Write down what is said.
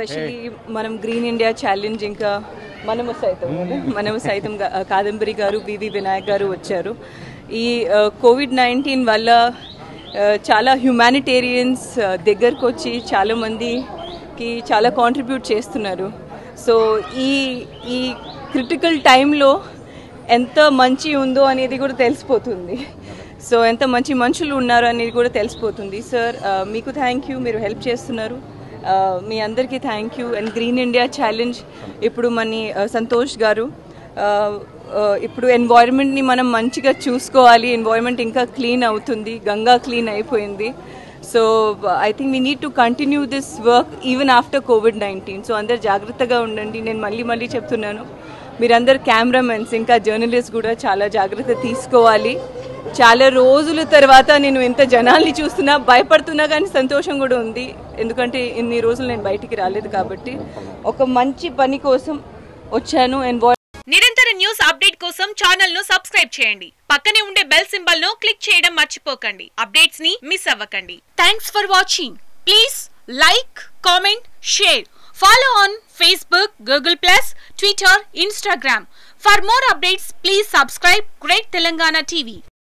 especially మనం green India challenge ఇంకా మనము సైతం మనము సైతం గా- కాదంబరి గారు వివి వినాయక్ గారు వచ్చారు ఈ కోవిడ్ నైన్టీన్ వల్ల ఆ, చాలా హ్యుమానిటేరియన్స్ దగ్గరకు వచ్చి చాలా మందికి చాలా కాంట్రిబ్యూట్ చేస్తున్నారు సో ఈ ఈ క్రిటికల్ టైంలో ఎంత మంచి ఉందో అనేది కూడా తెలిసిపోతుంది సో ఎంత మంచి మనుషులు ఉన్నారు అనేది కూడా తెలిసిపోతుంది సార్ ఆ, మీకు థ్యాంక్ యూ మీరు హెల్ప్ చేస్తున్నారు ఆ, మీ అందరికీ thank you and green India challenge ఇప్పుడు మన ఆ, సంతోష్ గారు ఆ, ఆ, ఇప్పుడు ఎన్వైరన్మెంట్ని మనం మంచిగా చూసుకోవాలి ఎన్వైరన్మెంట్ ఇంకా క్లీన్ అవుతుంది గంగా క్లీన్ అయిపోయింది so I think we need to continue this work even after covid nineteen so అందరు జాగ్రత్తగా ఉండండి నేను మళ్ళీ మళ్ళీ చెప్తున్నాను మీరందరు కెమెరామెన్స్ ఇంకా జర్నలిస్ట్ కూడా చాలా జాగ్రత్త తీసుకోవాలి చాలా రోజుల తర్వాత నేను ఇంత జనాల్ని చూస్తున్నా భయపడుతున్నా కానీ సంతోషం కూడా ఉంది ఎందుకంటే ఇన్ని రోజులు నేను బయటికి రాలేదు కాబట్టి ఒక మంచి పని కోసం వచ్చాను అండ్ నిరంతర న్యూస్ అప్డేట్ కోసం ఛానల్ ను సబ్స్క్రైబ్ చేయండి పక్కనే ఉండే బెల్ సింబల్ ను క్లిక్ చేయడం మర్చిపోకండి అప్డేట్స్ ని మిస్ అవ్వకండి thanks for watching please like comment share follow on Facebook Google plus Twitter Instagram for more updates please subscribe great Telangana TV